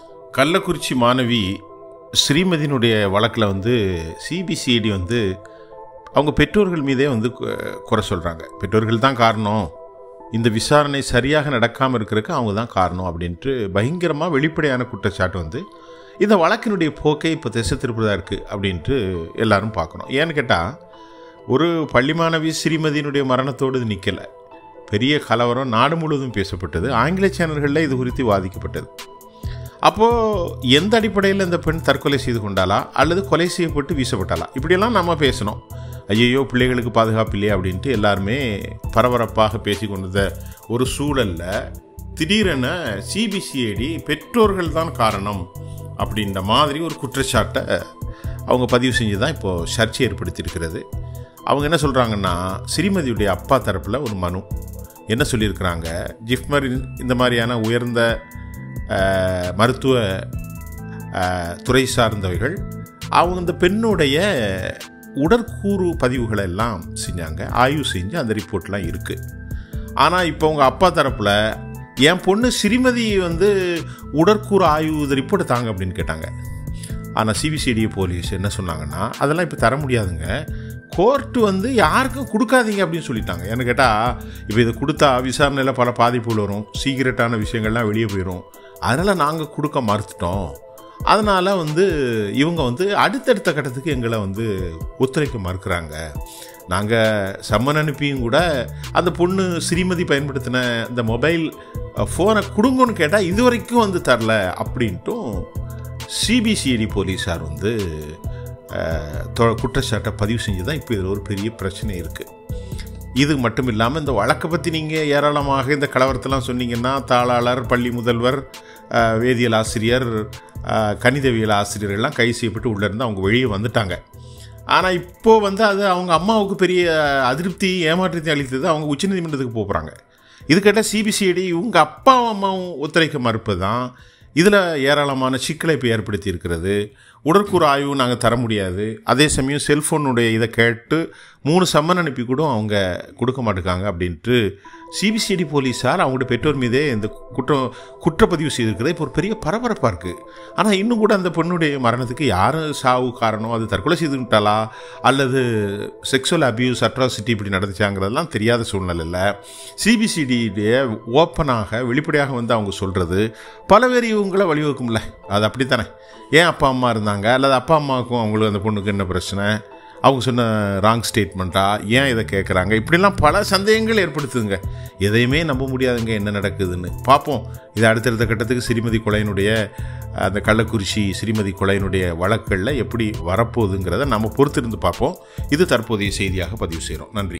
கள்ளக்குறிச்சி மாணவி ஸ்ரீமதியினுடைய வழக்கில் வந்து சிபிசிஐடி வந்து அவங்க பெற்றோர்கள் மீதே வந்து கு- குறை சொல்கிறாங்க பெற்றோர்கள் தான் காரணம் இந்த விசாரணை சரியாக நடக்காமல் இருக்கிறதுக்கு அவங்க தான் காரணம் அப்படின்ட்டு பயங்கரமாக வெளிப்படையான குற்றச்சாட்டு வந்து இந்த வழக்கினுடைய போக்கை இப்போ திசை திருப்பதாக இருக்குது அப்படின்ட்டு எல்லாரும் பார்க்கணும் ஏன்னு கேட்டால் ஒரு பள்ளி மாணவி ஸ்ரீமதியினுடைய மரணத்தோடு இது நிற்கலை பெரிய கலவரம் நாடு முழுவதும் பேசப்பட்டது ஆங்கில சேனல்களில் இது குறித்து வாதிக்கப்பட்டது அப்போது எந்த அடிப்படையில் இந்த பெண் தற்கொலை செய்து கொண்டாளா அல்லது கொலை செய்யப்பட்டு வீசப்பட்டாளா இப்படியெல்லாம் நம்ம பேசணும் ஐயையோ பிள்ளைகளுக்கு பாதுகாப்பு இல்லையா அப்படின்ட்டு எல்லாருமே பரபரப்பாக பேசி கொண்டிருந்த ஒரு சூழலில் திடீரென சிபிசிஐடி பெற்றோர்கள் தான் காரணம் அப்படின்ற மாதிரி ஒரு குற்றச்சாட்டை அவங்க பதிவு செஞ்சு தான் இப்போது சர்ச்சை ஏற்படுத்தியிருக்கிறது அவங்க என்ன சொல்கிறாங்கன்னா ஸ்ரீமதியுடைய அப்பா தரப்பில் ஒரு மனு என்ன சொல்லியிருக்கிறாங்க ஜிப்மர் இந்த மாதிரியான உயர்ந்த அஹ், மருத்துவ அஹ், துறை சார்ந்தவைகள் அவங்க இந்த பெண்ணுடைய உடற்கூறு பதிவுகளை எல்லாம் செஞ்சாங்க ஆய்வு செஞ்சு அந்த ரிப்போர்ட்லாம் இருக்குது ஆனால் இப்போ உங்கள் அப்பா தரப்பில் என் பொண்ணு ஸ்ரீமதி வந்து உடற்கூறு ஆய்வு ரிப்போர்ட்டை தாங்க அப்படின்னு கேட்டாங்க ஆனால் சிபிசிஐடி போலீஸ் என்ன சொன்னாங்கன்னா அதெல்லாம் இப்போ தர முடியாதுங்க கோர்ட்டு வந்து யாருக்கும் கொடுக்காதீங்க அப்படின்னு சொல்லிட்டாங்க ஏன்னு கேட்டால் இப்போ இதை கொடுத்தா விசாரணையில் பல பாதிப்புகள் வரும் சீக்கிரட்டான விஷயங்கள்லாம் வெளியே போயிடும் அதனால் நாங்கள் கொடுக்க மறுத்துட்டோம் அதனால் வந்து இவங்க வந்து அடுத்தடுத்த கட்டத்துக்கு எங்களை வந்து ஒத்துழைக்க மறுக்கிறாங்க நாங்கள் சம்மன் அனுப்பியும் கூட அந்த பொண்ணு ஸ்ரீமதி பயன்படுத்தின இந்த மொபைல் ஃபோனை கொடுங்கன்னு கேட்டால் இது வரைக்கும் வந்து தரல அப்படின்ட்டும் சிபிசிஐடி போலீஸார் வந்து அஹ், தொ- குற்றச்சாட்டை பதிவு செஞ்சு தான் இப்போ இதில் ஒரு பெரிய பிரச்சனை இருக்குது இது மட்டும் இல்லாமல் இந்த வழக்கை பற்றி நீங்கள் ஏராளமாக இந்த கலவரத்தெல்லாம் சொன்னீங்கன்னா தாளாளர் பள்ளி முதல்வர் அஹ், வேதியியல் ஆசிரியர் அஹ், கணிதவியல் ஆசிரியர்கள்லாம் கைது செய்யப்பட்டு உள்ளேருந்து அவங்க வெளியே வந்துட்டாங்க ஆனால் இப்போது வந்து அது அவங்க அம்மாவுக்கு பெரிய அதிருப்தி ஏமாற்றத்தை அளித்தது அவங்க உச்சநீதிமன்றத்துக்கு போக போகிறாங்க இது கேட்டால் சிபிசிஐடி இவங்க அப்பாவும் அம்மாவும் ஒத்துழைக்க மறுப்பு தான் இதில் ஏராளமான சிக்கலை இப்போ ஏற்படுத்தி இருக்கிறது உடற்கூறு ஆய்வு நாங்கள் தர முடியாது அதே சமயம் செல்ஃபோனுடைய இதை கேட்டு மூணு சம்மன் அனுப்பி கூட அவங்க கொடுக்க மாட்டேங்காங்க அப்படின்ட்டு சிபிசிஐடி போலீஸார் அவங்களோட பெற்றோர் மீதே இந்த குற்றம் குற்றப்பதிவு செய்திருக்கிறது இப்போ ஒரு பெரிய பரபரப்பாக இருக்குது ஆனால் இன்னும் கூட அந்த பொண்ணுடைய மரணத்துக்கு யார் சாவு காரணம் அது தற்கொலை செய்துட்டாளா அல்லது செக்ஸுவல் அபியூஸ் அட்ராசிட்டி இப்படி நடந்துச்சாங்கிறதெல்லாம் தெரியாத சூழ்நிலையில் சிபிசிடியுடைய ஓப்பனாக வெளிப்படையாக வந்து அவங்க சொல்கிறது பல பேர் இவங்களை வழிவகுக்கும்ல அது அப்படித்தானே ஏன் அப்பா அம்மா இருந்தாங்க அல்லது அப்பா அம்மாவுக்கும் அவங்களுக்கு அந்த பொண்ணுக்கு என்ன பிரச்சனை அவங்க சொன்ன ராங் ஸ்டேட்மெண்ட்டா ஏன் இதை கேட்குறாங்க இப்படிலாம் பல சந்தேகங்கள் ஏற்படுத்துதுங்க எதையுமே நம்ப முடியாதுங்க என்ன நடக்குதுன்னு பார்ப்போம் இது அடுத்தடுத்த கட்டத்துக்கு ஸ்ரீமதி கொலையினுடைய அந்த கள்ளக்குறிச்சி ஸ்ரீமதி கொலையினுடைய வழக்குகளில் எப்படி வரப்போகுதுங்கிறத நம்ம பொறுத்திருந்து பார்ப்போம் இது தற்போதைய செய்தியாக பதிவு செய்கிறோம் நன்றி